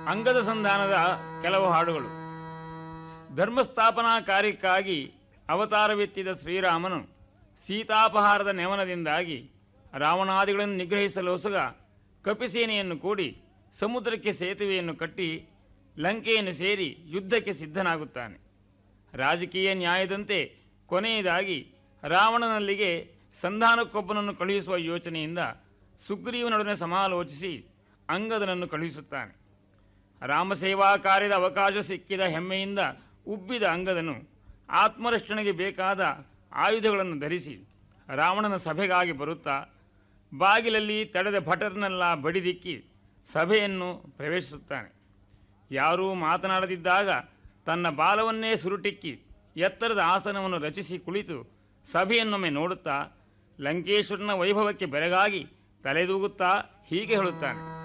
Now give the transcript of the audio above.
ಅಂಗದ ಸಂಧಾನದ ಕೆಲವು ಹಾಡುಗಳು ಧರ್ಮಸ್ಥಾಪನಾ ಕಾರ್ಯಕ್ಕಾಗಿ ಅವತಾರವೆತ್ತಿದ ಶ್ರೀರಾಮನು ಸೀತಾಪಹಾರದ ನೆವನದಿಂದಾಗಿ ರಾವಣಾದಿಗಳನ್ನು ನಿಗ್ರಹಿಸಲೋಸುಗ ಕಪಿಸೇನೆಯನ್ನು ಕೂಡಿ ಸಮುದ್ರಕ್ಕೆ ಸೇತುವೆಯನ್ನು ಕಟ್ಟಿ ಲಂಕೆಯನ್ನು ಸೇರಿ ಯುದ್ಧಕ್ಕೆ ಸಿದ್ಧನಾಗುತ್ತಾನೆ ರಾಜಕೀಯ ನ್ಯಾಯದಂತೆ ಕೊನೆಯದಾಗಿ ರಾವಣನಲ್ಲಿಗೆ ಸಂಧಾನಕ್ಕೊಬ್ಬನನ್ನು ಕಳುಹಿಸುವ ಯೋಚನೆಯಿಂದ ಸುಗ್ರೀವನೊಡನೆ ಸಮಾಲೋಚಿಸಿ ಅಂಗದನನ್ನು ಕಳುಹಿಸುತ್ತಾನೆ ರಾಮಸೇವಾ ಕಾರ್ಯದ ಅವಕಾಶ ಸಿಕ್ಕಿದ ಹೆಮ್ಮೆಯಿಂದ ಉಬ್ಬಿದ ಅಂಗದನು ಆತ್ಮರಕ್ಷಣೆಗೆ ಬೇಕಾದ ಆಯುಧಗಳನ್ನು ಧರಿಸಿ ರಾವಣನ ಸಭೆಗಾಗಿ ಬರುತ್ತಾ ಬಾಗಿಲಲ್ಲಿ ತಡೆದ ಭಟರ್ನೆಲ್ಲ ಬಡಿದಿಕ್ಕಿ ಸಭೆಯನ್ನು ಪ್ರವೇಶಿಸುತ್ತಾನೆ ಯಾರೂ ಮಾತನಾಡದಿದ್ದಾಗ ತನ್ನ ಬಾಲವನ್ನೇ ಸುರುಟಿಕ್ಕಿ ಎತ್ತರದ ಆಸನವನ್ನು ರಚಿಸಿ ಕುಳಿತು ಸಭೆಯನ್ನೊಮ್ಮೆ ನೋಡುತ್ತಾ ಲಂಕೇಶ್ವರನ ವೈಭವಕ್ಕೆ ಬೆರಗಾಗಿ ತಲೆದೂಗುತ್ತಾ ಹೀಗೆ ಹೇಳುತ್ತಾನೆ